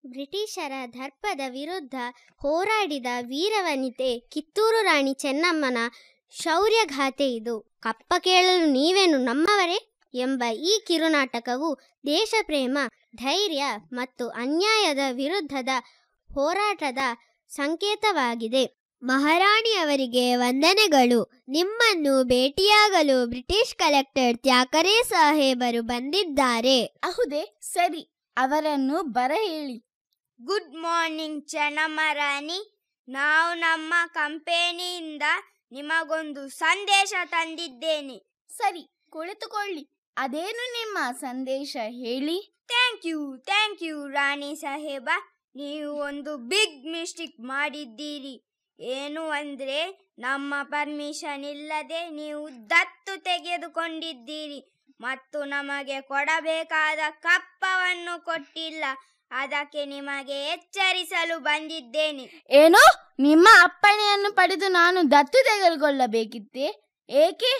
ಬ್ರಿಟಿಷರ ದರ್ಪದ ವಿರುದ್ಧ ಹೋರಾಡಿದ ವೀರವನಿತೆ ಕಿತ್ತೂರು ರಾಣಿ ಚೆನ್ನಮ್ಮನ ಶೌರ್ಯಗಾಥೆ ಇದು ಕಪ್ಪ ಕೇಳಲು ನೀವೇನು ನಮ್ಮವರೇ ಎಂಬ ಈ ಕಿರುನಾಟಕವು ದೇಶಪ್ರೇಮ ಧೈರ್ಯ ಮತ್ತು ಅನ್ಯಾಯದ ವಿರುದ್ಧದ ಹೋರಾಟದ ಸಂಕೇತವಾಗಿದೆ ಮಹಾರಾಣಿಯವರಿಗೆ ವಂದನೆಗಳು ನಿಮ್ಮನ್ನು ಭೇಟಿಯಾಗಲು ಬ್ರಿಟಿಷ್ ಕಲೆಕ್ಟರ್ ತ್ಯಾಕರೆ ಸಾಹೇಬರು ಬಂದಿದ್ದಾರೆ ಅಹುದೇ ಸರಿ ಅವರನ್ನು ಬರ ಹೇಳಿ ಗುಡ್ ಮಾರ್ನಿಂಗ್ ಚೆನ್ನಮ್ಮ ರಾಣಿ ನಾವು ನಮ್ಮ ಕಂಪನಿಯಿಂದ ನಿಮಗೊಂದು ಸಂದೇಶ ತಂದಿದ್ದೇನೆ ಸರಿ ಕುಳಿತುಕೊಳ್ಳಿ ಅದೇನು ನಿಮ್ಮ ಸಂದೇಶ ಹೇಳಿ ಥ್ಯಾಂಕ್ ಯು ಥ್ಯಾಂಕ್ ಯು ರಾಣಿ ಸಾಹೇಬ ನೀವು ಒಂದು ಬಿಗ್ ಮಿಸ್ಟೇಕ್ ಮಾಡಿದ್ದೀರಿ ಏನು ಅಂದ್ರೆ ನಮ್ಮ ಪರ್ಮಿಷನ್ ಇಲ್ಲದೆ ನೀವು ದತ್ತು ತೆಗೆದುಕೊಂಡಿದ್ದೀರಿ ಮತ್ತು ನಮಗೆ ಕೊಡಬೇಕಾದ ಕಪ್ಪವನ್ನು ಕೊಟ್ಟಿಲ್ಲ ಅದಕ್ಕೆ ನಿಮಗೆ ಎಚ್ಚರಿಸಲು ಬಂದಿದ್ದೇನೆ ಏನೋ ನಿಮ್ಮ ಅಪ್ಪಣೆಯನ್ನು ಪಡೆದು ನಾನು ದತ್ತು ತೆಗೆದುಕೊಳ್ಳಬೇಕಿತ್ತೆ ಏಕೆ